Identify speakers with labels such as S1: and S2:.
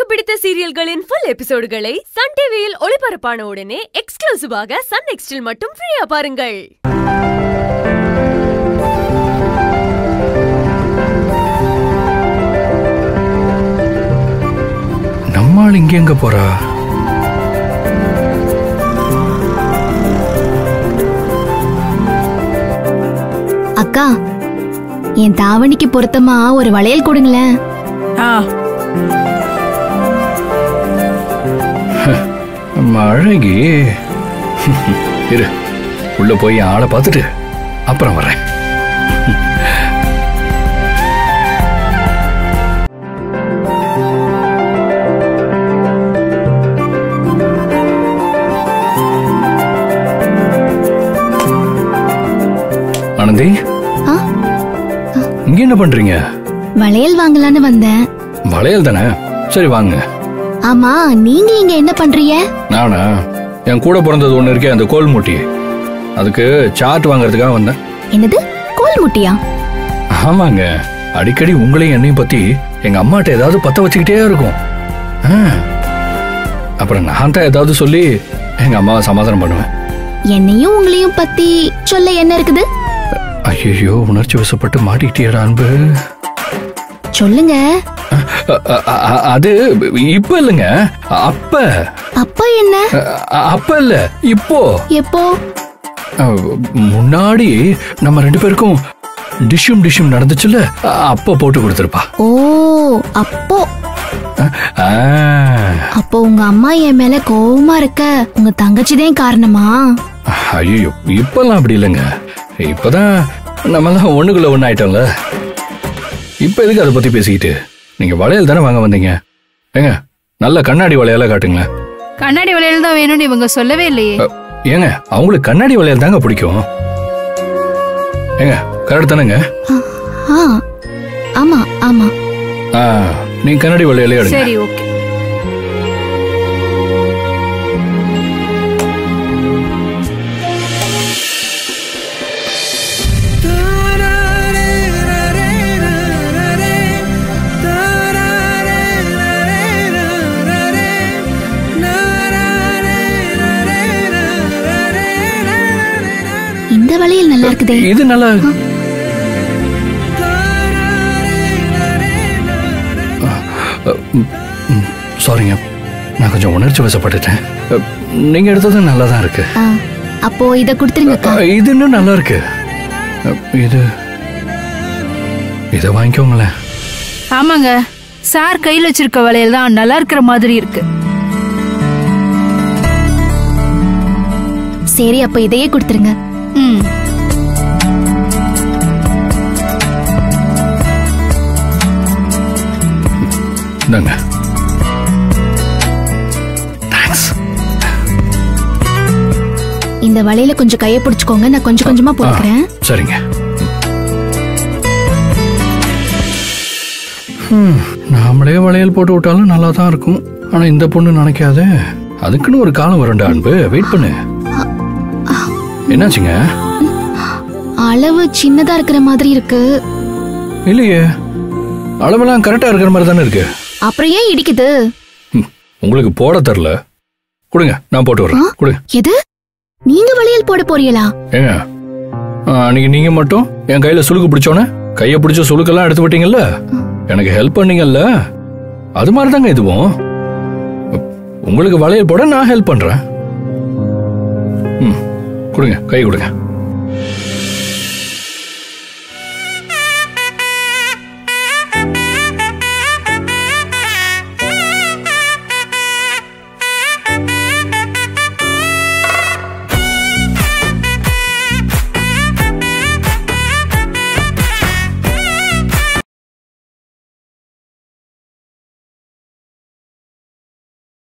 S1: பிடித்த சீரியல்களின் full எபிசோடுகளை Sun டிவியில் ஒளிபரப்பான உடனே எக்ஸ்க்ளூசிவாக சன் நெக்ஸ்டில் மட்டும் ஃப்ரீயா பாருங்கள்
S2: நம்மாள் இங்க எங்க போறா
S3: அக்கா என் தாவணிக்கு பொருத்தமா ஒரு வளையல் கொடுங்களேன்
S4: ஆ
S2: நம்ம அழகி இரு உள்ள போய் ஆளை பார்த்துட்டு அப்புறம் வரேன் ஆனந்தி
S3: ஆ?
S2: இங்க என்ன பண்றீங்க
S3: வளையல் வாங்கலான்னு வந்தேன்
S2: வளையல் தானே சரி வாங்க
S3: ஆமா நீங்க இங்க என்ன பண்றீங்க
S2: நானா என் கூட பிறந்தது ஒண்ணு இருக்கே அந்த கோல் மூட்டி அதுக்கு சார்ட் வாங்குறதுக்காக வந்தேன்
S3: என்னது கோல் முட்டியா
S2: ஆமாங்க அடிக்கடி உங்களையும் என்னையும் பத்தி எங்க அம்மாட்ட ஏதாவது பத்த வச்சுக்கிட்டே இருக்கும் ஆ. அப்புறம் நான் தான் ஏதாவது சொல்லி எங்க அம்மாவை சமாதானம் பண்ணுவேன்
S3: என்னையும் உங்களையும் பத்தி சொல்ல என்ன இருக்குது
S2: ஐயோ உணர்ச்சி வசப்பட்டு மாட்டிக்கிட்டியடா அன்பு
S3: சொல்லுங்க
S2: அ- அ- அ- அது இப்ப இல்லைங்க அப்ப
S3: அப்பா என்ன
S2: அ- அப்ப இல்ல இப்போ
S3: எப்போ
S2: அ, முன்னாடி நம்ம ரெண்டு பேருக்கும் டிஷ்யூம் டிஷ்யூம் நடந்துச்சுல்ல அ- அப்ப போட்டு கொடுத்துருப்பா
S3: ஓ அப்போ
S2: ஆ.
S3: அப்போ உங்க அம்மா என் மேல கோவமா இருக்க உங்க தங்கச்சி தான் காரணமா
S2: ஐயோ இப்பெல்லாம் அப்படி இல்லைங்க இப்பதான் நம்மலாம் ஒண்ணுக்குள்ள ஒண்ணு ஆயிட்டோம்ல இப்ப எதுக்கு அதை பத்தி பேசிக்கிட்டு நீங்க வளையல் தானே வாங்க வந்தீங்க ஏங்க நல்ல கண்ணாடி வளையலா காட்டுங்களேன்
S4: கண்ணாடி வளையல் தான் வேணும்னு இவங்க சொல்லவே இல்லையே
S2: அ, ஏங்க அவங்களுக்கு கண்ணாடி வளையல் தாங்க பிடிக்கும் ஏங்க கரெக்ட் தானேங்க
S3: ஆ ஆமா ஆமா
S2: ஆ, நீங்க கண்ணாடி வளையலே எடுங்க
S4: சரி ஓகே
S3: இந்த வளையல் நல்லா இருக்குதே
S2: இது நல்லா சாரிங்க நான் கொஞ்சம் உணர்ச்சி வசப்பட்டுட்டேன் அ, நீங்க எடுத்தது நல்லா தான் இருக்கு
S3: ஆ, அப்போ இத கொடுத்துருங்கக்கா
S2: அ, இது இன்னும் நல்லா இருக்கு அ, இது இதை வாங்கிக்கோங்களேன்
S4: ஆமாங்க சார் கையில் வச்சிருக்க வளையல் தான் நல்லா இருக்கிற மாதிரி இருக்கு
S3: சரி அப்ப இதையே கொடுத்துருங்க
S4: ம்
S2: இந்தாங்க தேங்க்ஸ்
S3: இந்த வளையல கொஞ்சம் கைய பிடிச்சுக்கோங்க நான் கொஞ்சம் கொஞ்சமா போட்டுக்கிறேன்
S2: சரிங்க ஹம், நாமளே வளையல் போட்டு விட்டாலும் நல்லா தான் இருக்கும் ஆனா இந்த பொண்ணு நினைக்காதே அதுக்குன்னு ஒரு காலம் வரும்டா அன்பு வெயிட் பண்ணு என்னாச்சுங்க
S3: அளவு சின்னதா இருக்கிற மாதிரி இருக்கு
S2: இல்லையே அளவெல்லாம் கரெக்டா இருக்கிற மாதிரி தானே இருக்கு
S3: அப்புறம் ஏன் இடிக்குது
S2: ம், உங்களுக்கு போட தெரில கொடுங்க நான் போட்டு வரேன் கொடுங்க
S3: எது நீங்க வளையல் போட போறீங்களா
S2: ஏங்க ஆ, அன்னைக்கு நீங்க மட்டும் என் கையில சுளுக்கு பிடிச்சோன்னே கைய பிடிச்ச சுளுக்கெல்லாம் எடுத்து விட்டீங்கல்ல எனக்கு ஹெல்ப் பண்ணீங்கல்ல அது மாதிரி தாங்க இதுவும் உங்களுக்கு வளையல் போட நான் ஹெல்ப் பண்றேன் ம் கொடுங்க கை கொடுங்க